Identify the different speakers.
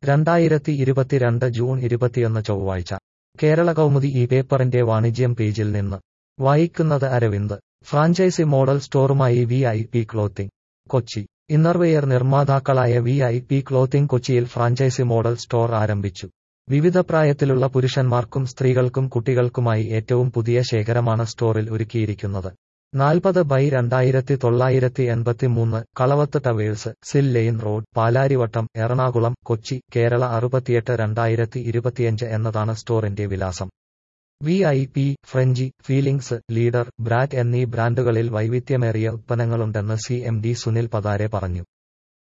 Speaker 1: രണ്ടായിരത്തി ഇരുപത്തിരണ്ട് ജൂൺ ഇരുപത്തിയൊന്ന് ചൊവ്വാഴ്ച കേരള കൗമുദി ഈ പേപ്പറിന്റെ വാണിജ്യം പേജിൽ നിന്ന് വായിക്കുന്നത് അരവിന്ദ് ഫ്രാഞ്ചൈസി മോഡൽ സ്റ്റോറുമായി V I P clothing Kochi innerwear നിർമ്മാതാക്കളായ വി ഐ പി ക്ലോത്തിംഗ് കൊച്ചിയിൽ ഫ്രാഞ്ചൈസി മോഡൽ സ്റ്റോർ ആരംഭിച്ചു വിവിധ പ്രായത്തിലുള്ള പുരുഷന്മാർക്കും സ്ത്രീകൾക്കും കുട്ടികൾക്കുമായി ഏറ്റവും പുതിയ ശേഖരമാണ് സ്റ്റോറിൽ ഒരുക്കിയിരിക്കുന്നത് നാൽപ്പത് ബൈ രണ്ടായിരത്തി തൊള്ളായിരത്തി എൺപത്തിമൂന്ന് കളവത്ത് ടവേഴ്സ് സിൽ ലെയിൻ റോഡ് പാലാരിവട്ടം എറണാകുളം കൊച്ചി കേരള അറുപത്തിയെട്ട് രണ്ടായിരത്തി ഇരുപത്തിയഞ്ച് എന്നതാണ് സ്റ്റോറിന്റെ വിലാസം V I P Frenchie feelings leader Brat എന്നീ ബ്രാൻഡുകളിൽ വൈവിധ്യമേറിയ ഉത്പന്നങ്ങളുണ്ടെന്ന് C M D Sunil Pathare പറഞ്ഞു